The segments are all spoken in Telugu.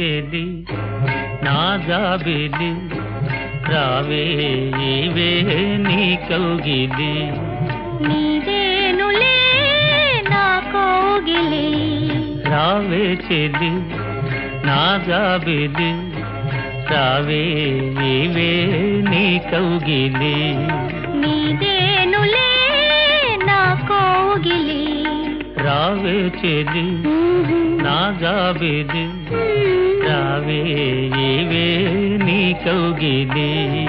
చెలి నా జాబిలి రావే ఇవే నీ కౌగిలి నీదేనులే నా కోగిలి రావే చెలి నా జాబిలి రావే ఇవే నీ కౌగిలి నీదేనులే నా కోగిలి రావే చెలి నా జాబిలి రావే ఇవే నీ కౌగిలి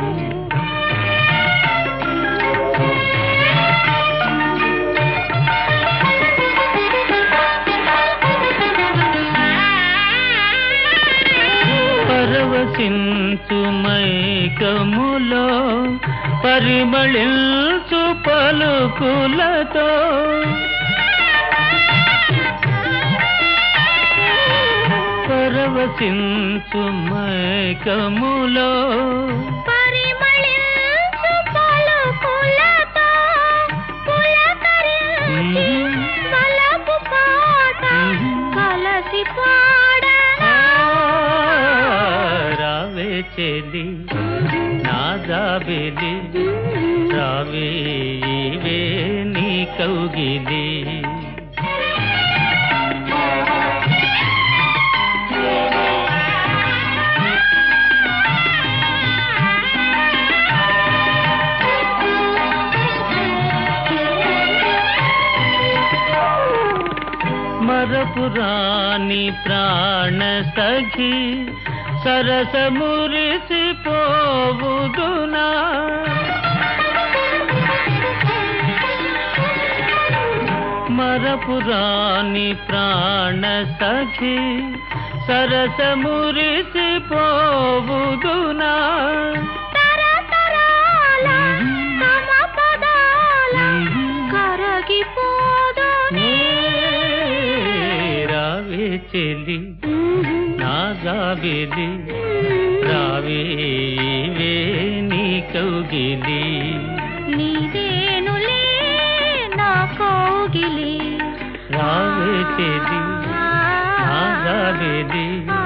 పరవశించు మైకములో పరిమళించు పలుకులతో పరవశించు మైకములో పరిమళించు పలుకులతో పులకరించి మలపు పాట కలసి పాడనా రావే చెలి నా జాబిలి రావే ఇవే నీ కౌగిలి మరపురాని ప్రాణ సఖి సరస మురిసి పోవుదునా మరపురాని ప్రాణ సఖి సరస మురిసి పోవుదునా తరతరాల తమ పదాల కరగిపోదుని రావే చెలి నా జాబిలి రావే ఇవే నీ కౌగిలి నీదేనులే నా కోగిలి రావే చెలి నా జాబిలి ఆ